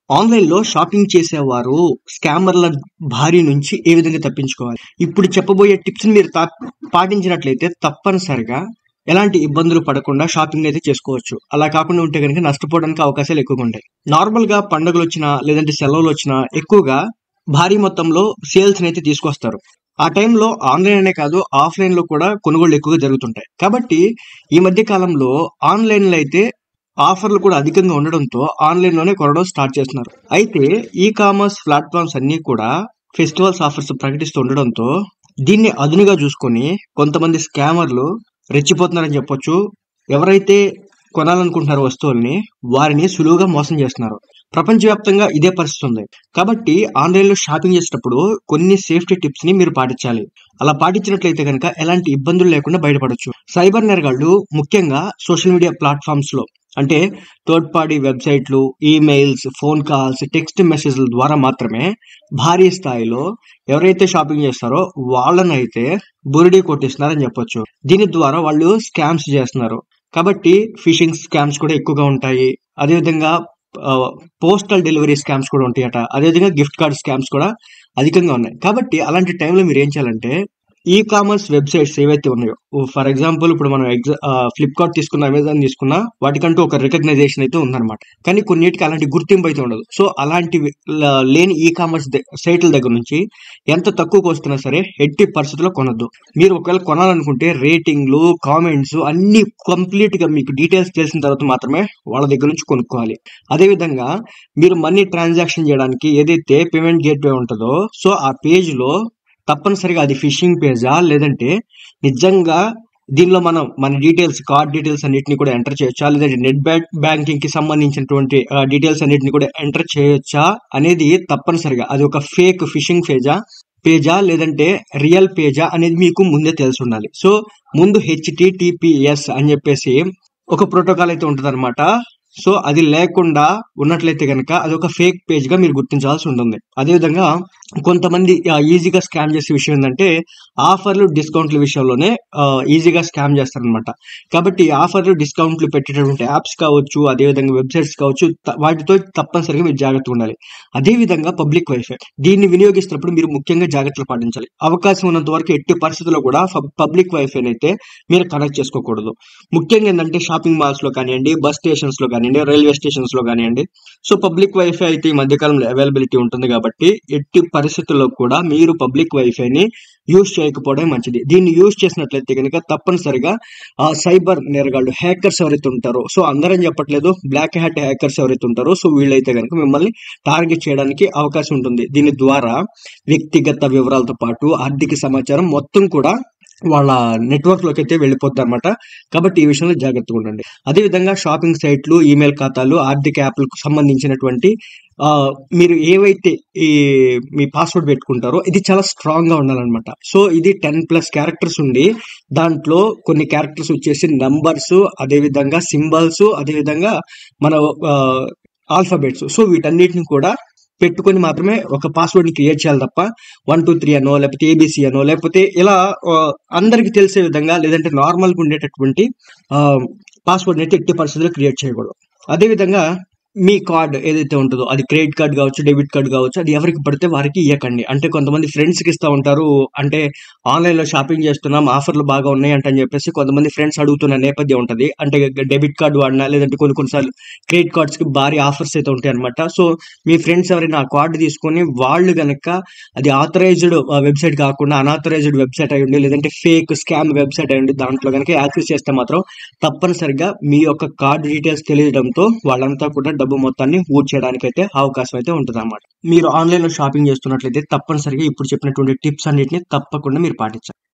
ఆన్‌లైన్‌లో షాపింగ్ చేసేవారు స్కామర్‌ల బారి నుంచి ఏ విధంగా తప్పించుకోవాలి? ఇప్పుడు చెప్పబోయే టిప్స్‌ని మీరు త పాటించినట్లయితే తప్పనిసరిగా ఎలాంటి ఇబ్బందులు పడకుండా షాపింగ్ అయితే చేసుకోవచ్చు. అలా కాకుండా ఉంటే గనుక నష్టపోవడానికి అవకాశాలు ఎక్కువగా ఉంటాయి. నార్మల్‌గా పండుగలొచ్చినా, లేదంటే సెలవులొచ్చినా ఎక్కువగా భారీ మొత్తంలో సేల్స్‌నైతే తీసుకొస్తారు. ఆ టైంలో ఆన్‌లైన్ అనే కాదు ఆఫ్‌లైన్‌లో కూడా కొనుగోళ్లు ఎక్కువగా జరుగుతుంటాయి. కాబట్టి ఈ మధ్య కాలంలో ఆన్‌లైన్‌లో అయితే ఆఫర్‌లు కూడా అధికంగా ఉండడంతో ఆన్‌లైన్‌లోనే కొనడం స్టార్ట్ చేస్తున్నారు. అయితే ఈ కామర్స్ ప్లాట్‌ఫార్మ్స్ అన్నీ కూడా ఫెస్టివల్స్ ఆఫర్స్ ప్రకటిస్తూ ఉండడంతో దీన్ని అదునుగా చూసుకొని కొంతమంది స్కామర్‌లు రెచ్చిపోతున్నారని చెప్పొచ్చు. ఎవరైతే కొనాలనుకుంటున్నారో వస్తువుల్ని వారిని సులువుగా మోసం చేస్తున్నారు. ప్రపంచవ్యాప్తంగా ఇదే పరిస్థితి ఉంది. కాబట్టి ఆన్‌లైన్‌లో షాపింగ్ చేసేటప్పుడు కొన్ని సేఫ్టీ టిప్స్‌ని మీరు పాటించాలి. అలా పాటించినట్లయితే గనక ఎలాంటి ఇబ్బందులు లేకుండా బయటపడొచ్చు. సైబర్ నేరగాళ్లు ముఖ్యంగా సోషల్ మీడియా ప్లాట్‌ఫార్మ్స్‌లో అంటే థర్డ్ పార్టీ వెబ్‌సైట్‌లు, ఈమెయిల్స్, ఫోన్ కాల్స్, టెక్స్ట్ మెసేజ్‌ల ద్వారా మాత్రమే భారీ స్థాయిలో ఎవరైతే షాపింగ్ చేస్తారో వాళ్ళనైతే బురిడీ కొట్టిస్తున్నారని చెప్పొచ్చు. దీని ద్వారా వాళ్ళు స్కామ్స్ చేస్తున్నారు. కాబట్టి ఫిషింగ్ స్కామ్స్ కూడా ఎక్కువగా ఉంటాయి. అదేవిధంగా ఆహ్, పోస్టల్ డెలివరీ స్కామ్స్ కూడా ఉంటాయట. అదేవిధంగా గిఫ్ట్ కార్డ్ స్కామ్స్ కూడా అధికంగా ఉన్నాయి. కాబట్టి అలాంటి టైంలో మీరేం చేయాలంటే ఈ కామర్స్ వెబ్‌సైట్స్ ఏవైతే ఉన్నాయో ఫర్ ఎగ్జాంపుల్ ఇప్పుడు మనం ఎగ్జా ఆహ్, ఫ్లిప్‌కార్ట్ తీసుకున్నా, అమెజాన్ తీసుకున్నా వాటికంటూ ఒక రికగ్నైజేషన్ అయితే ఉందన్నమాట. కానీ కొన్నిటికి అలాంటి గుర్తింపు అయితే ఉండదు. సో అలాంటివి ల లేని ఈ కామర్స్ ద సైట్‌ల దగ్గర నుంచి ఎంత తక్కువకి వస్తున్నా సరే ఎట్టి పరిస్థితుల్లో కొనొద్దు. మీరు ఒకవేళ కొనాలనుకుంటే రేటింగ్‌లు, కామెంట్స్ అన్నీ కంప్లీట్‌గా మీకు డీటెయిల్స్ తెలిసిన తర్వాత మాత్రమే వాళ్ళ దగ్గర నుంచి కొనుక్కోవాలి. అదేవిధంగా మీరు మనీ ట్రాన్సాక్షన్ చేయడానికి ఏదైతే పేమెంట్ గేట్‌వే ఉంటదో సో ఆ పేజ్‌లో తప్పనిసరిగా అది ఫిషింగ్ పేజా లేదంటే నిజంగా దీనిలో మనం మన డీటెయిల్స్ కార్డ్ డీటెయిల్స్ అన్నిటిని కూడా ఎంటర్ చేయొచ్చా? లేదంటే నెట్ బ్యాక్ బ్యాంకింగ్‌కి సంబంధించినటువంటి ఆహ్, డీటెయిల్స్ అన్నిటిని కూడా ఎంటర్ చేయొచ్చా? అనేది తప్పనిసరిగా అది ఒక ఫేక్ ఫిషింగ్ పేజా పేజా లేదంటే రియల్ పేజా అనేది మీకు ముందే తెలిసుండాలి. సో ముందు హెచ్‌టిటిపిఎస్ అని చెప్పేసి ఒక ప్రోటోకాల్ అయితే ఉంటదన్నమాట. సో అది లేకుండా ఉన్నట్లయితే గనక అదొక ఫేక్ పేజ్‌గా మీరు గుర్తించాల్సి ఉంటుంది. అదేవిధంగా కొంతమంది ఆహ్, ఈజీగా స్కామ్ చేసే విషయం ఏందంటే ఆఫర్‌లు, డిస్కౌంట్‌ల విషయంలోనే ఆహ్, ఈజీగా స్కామ్ చేస్తారనమాట. కాబట్టి ఆఫర్‌లు, డిస్కౌంట్‌లు పెట్టేటటువంటి యాప్స్ కావచ్చు, అదేవిధంగా వెబ్‌సైట్స్ కావచ్చు త వాటితో తప్పనిసరిగా మీరు జాగ్రత్తగా ఉండాలి. అదేవిధంగా పబ్లిక్ వైఫై దీన్ని వినియోగిస్తున్నప్పుడు మీరు ముఖ్యంగా జాగ్రత్తలు పాటించాలి. అవకాశం ఉన్నంత వరకు ఎట్టి పరిస్థితుల్లో కూడా ఫ పబ్లిక్ వైఫైనైతే మీరు కనెక్ట్ చేసుకోకూడదు. ముఖ్యంగా ఏందంటే షాపింగ్ మాల్స్‌లో కానియండి, బస్ స్టేషన్స్‌లో కానియండి, రైల్వే స్టేషన్స్‌లో కానియండి. సో పబ్లిక్ వైఫై అయితే ఈ మధ్య కాలంలో అవైలబిలిటీ ఉంటుంది కాబట్టి ఎట్టి పరిస్థితుల్లో కూడా మీరు పబ్లిక్ వైఫైని యూజ్ చేయకపోవడమే మంచిది. దీన్ని యూజ్ చేసినట్లయితే గనక తప్పనిసరిగా ఆహ్, సైబర్ నేరగాళ్లు హ్యాకర్స్ ఎవరైతే ఉంటారో సో అందరని చెప్పట్లేదు. బ్లాక్ హ్యాట్ హ్యాకర్స్ ఎవరైతే ఉంటారో సో వీళ్ళైతే గనక మిమ్మల్ని టార్గెట్ చేయడానికి అవకాశం ఉంటుంది. దీని ద్వారా వ్యక్తిగత వివరాలతో పాటు ఆర్థిక సమాచారం మొత్తం కూడా వాళ్ళ నెట్‌వర్క్‌లోకి అయితే వెళ్ళిపోద్దన్నమాట. కాబట్టి ఈ విషయంలో జాగ్రత్తగా ఉండండి. అదేవిధంగా షాపింగ్ సైట్‌లు, ఈమెయిల్ ఖాతాలు, ఆర్థిక యాప్‌లకు సంబంధించినటువంటి ఆహ్, మీరు ఏవైతే ఈ మీ పాస్వర్డ్ పెట్టుకుంటారో ఇది చాలా స్ట్రాంగ్‌గా ఉండాలన్నమాట. సో ఇది 10+ క్యారెక్టర్స్ ఉండి దాంట్లో కొన్ని క్యారెక్టర్స్ వచ్చేసి నంబర్స్, అదేవిధంగా సింబల్స్, అదేవిధంగా మన ఆహ్, ఆల్ఫాబెట్స్. సో వీటన్నిటిని కూడా పెట్టుకొని మాత్రమే ఒక పాస్వర్డ్‌ని క్రియేట్ చేయాలి తప్ప 1, 2, 3 అనో లేకపోతే ఏబీసీ అనో లేకపోతే ఇలా ఆహ్, అందరికి తెలిసే విధంగా లేదంటే నార్మల్‌గా ఉండేటటువంటి ఆహ్, పాస్వర్డ్‌నైతే ఎట్టి పరిస్థితుల్లో క్రియేట్ చేయకూడదు. అదేవిధంగా మీ కార్డ్ ఏదైతే ఉంటదో అది క్రెడిట్ కార్డ్ కావచ్చు, డెబిట్ కార్డ్ కావచ్చు అది ఎవరికి పడితే వారికి ఇయ్యకండి. అంటే కొంతమంది ఫ్రెండ్స్‌కి ఇస్తా ఉంటారు. అంటే ఆన్‌లైన్‌లో షాపింగ్ చేస్తున్నాం ఆఫర్‌లు బాగా ఉన్నాయంట అని చెప్పేసి కొంతమంది ఫ్రెండ్స్ అడుగుతున్న నేపథ్యం ఉంటది. అంటే డెబిట్ కార్డ్ వాడినా లేదంటే కొన్ని కొన్ని సార్లు క్రెడిట్ కార్డ్స్‌కి భారీ ఆఫర్స్ అయితే ఉంటాయన్నమాట. సో మీ ఫ్రెండ్స్ ఎవరైనా ఆ కార్డ్ తీసుకొని వాళ్ళు గనక అది ఆథరైజ్డ్ ఆహ్, వెబ్‌సైట్ కాకుండా అనాథరైజ్డ్ వెబ్‌సైట్ అయ్యుండి లేదంటే ఫేక్ స్కామ్ వెబ్‌సైట్ అయ్యుండి దాంట్లో గనక యాక్సెస్ చేస్తే మాత్రం తప్పనిసరిగా మీ యొక్క కార్డ్ డీటెయిల్స్ తెలియడంతో వాళ్ళంతా కూడా డబ్బు మొత్తాన్ని ఊడ్చేయడానికైతే అవకాశం అయితే ఉంటదన్నమాట. మీరు ఆన్‌లైన్‌లో షాపింగ్ చేస్తున్నట్లయితే తప్పనిసరిగా ఇప్పుడు చెప్పినటువంటి టిప్స్ అన్నిటిని తప్పకుండా మీరు పాటించాలి.